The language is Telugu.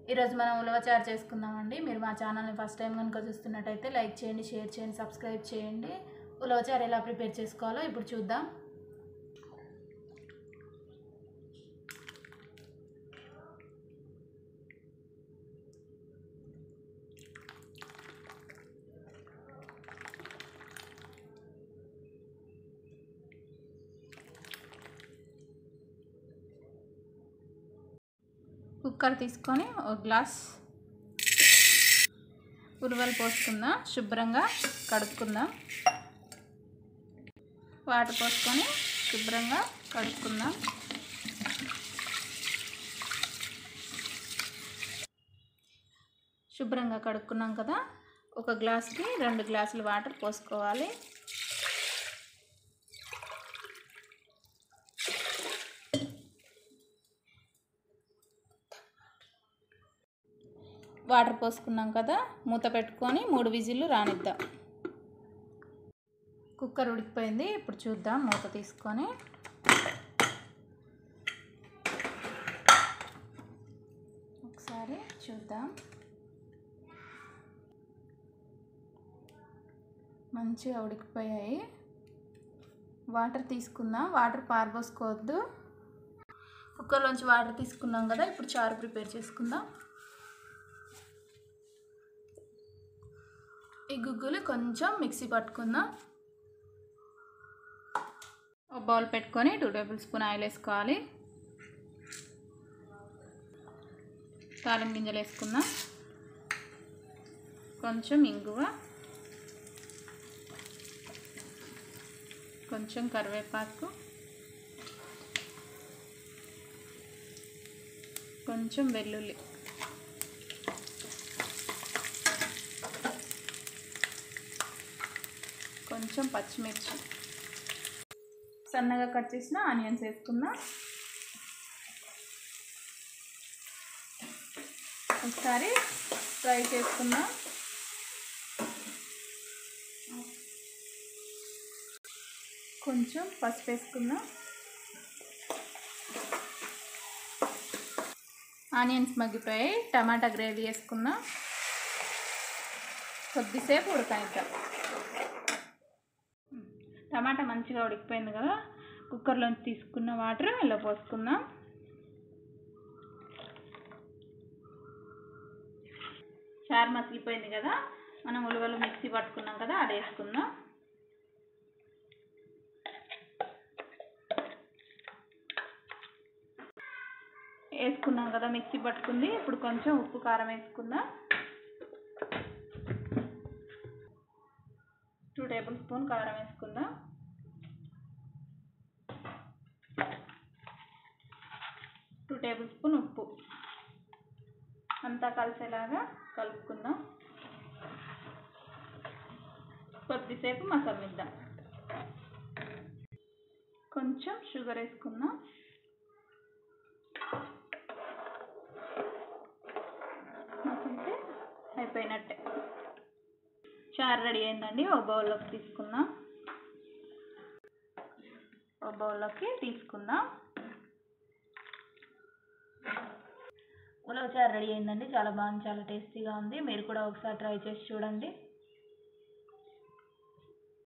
ఈరోజు మనం ఉలవచారు చేసుకుందామండి మీరు మా ఛానల్ని ఫస్ట్ టైం కనుక చూస్తున్నట్టయితే లైక్ చేయండి షేర్ చేయండి సబ్స్క్రైబ్ చేయండి ఉలవచారు ఎలా ప్రిపేర్ చేసుకోవాలో ఇప్పుడు చూద్దాం కుక్కర్ తీసుకొని ఒక గ్లాస్ ఉరువలు పోసుకుందాం శుభ్రంగా కడుక్కుందాం వాటర్ పోసుకొని శుభ్రంగా కడుక్కుందాం శుభ్రంగా కడుక్కున్నాం కదా ఒక గ్లాస్కి రెండు గ్లాసులు వాటర్ పోసుకోవాలి వాటర్ పోసుకున్నాం కదా మూత పెట్టుకొని మూడు విజిల్లు రానిద్దాం కుక్కర్ ఉడికిపోయింది ఇప్పుడు చూద్దాం మూత తీసుకొని ఒకసారి చూద్దాం మంచిగా ఉడికిపోయాయి వాటర్ తీసుకుందాం వాటర్ పారబోసుకోవద్దు కుక్కర్లోంచి వాటర్ తీసుకున్నాం కదా ఇప్పుడు చారు ప్రిపేర్ చేసుకుందాం ఈ గుగ్గులు కొంచెం మిక్సీ పట్టుకుందాం ఒక బౌల్ పెట్టుకొని టూ టేబుల్ స్పూన్ ఆయిల్ వేసుకోవాలి తాలింపు గింజలు వేసుకుందాం కొంచెం ఇంగువ కొంచెం కరివేపాకు కొంచెం వెల్లుల్లి కొంచెం పచ్చిమిర్చి సన్నగా కట్ చేసిన ఆనియన్స్ వేసుకుందాం ఒకసారి ఫ్రై చేసుకుందాం కొంచెం పసుపు వేసుకుందాం ఆనియన్స్ మగ్గిపోయి టమాటా గ్రేవీ వేసుకుందాం కొద్దిసేపు ఉడకనిద్దాం టమాటా మంచిగా ఉడికిపోయింది కదా కుక్కర్లోంచి తీసుకున్న వాటర్ ఇలా పోసుకుందాం చారు మసిలిపోయింది కదా మనం ఉలవలు మిక్సీ పట్టుకున్నాం కదా అది వేసుకుందాం వేసుకున్నాం కదా మిక్సీ పట్టుకుంది ఇప్పుడు కొంచెం ఉప్పు కారం వేసుకుందాం టూ టేబుల్ స్పూన్ కారం వేసుకుందాం టూ టేబుల్ స్పూన్ ఉప్పు అంతా కలిసేలాగా కలుపుకుందాం కొద్దిసేపు మసలిద్దాం కొంచెం షుగర్ వేసుకుందాం మసిలితే అయిపోయినట్టే చారు రెడీ అయిందండి ఒక బౌల్లోకి తీసుకుందాం ఒక బౌల్లోకి తీసుకుందాం ఉలవ చారు రెడీ అయిందండి చాలా బాగుంది చాలా టేస్టీగా ఉంది మీరు కూడా ఒకసారి ట్రై చేసి చూడండి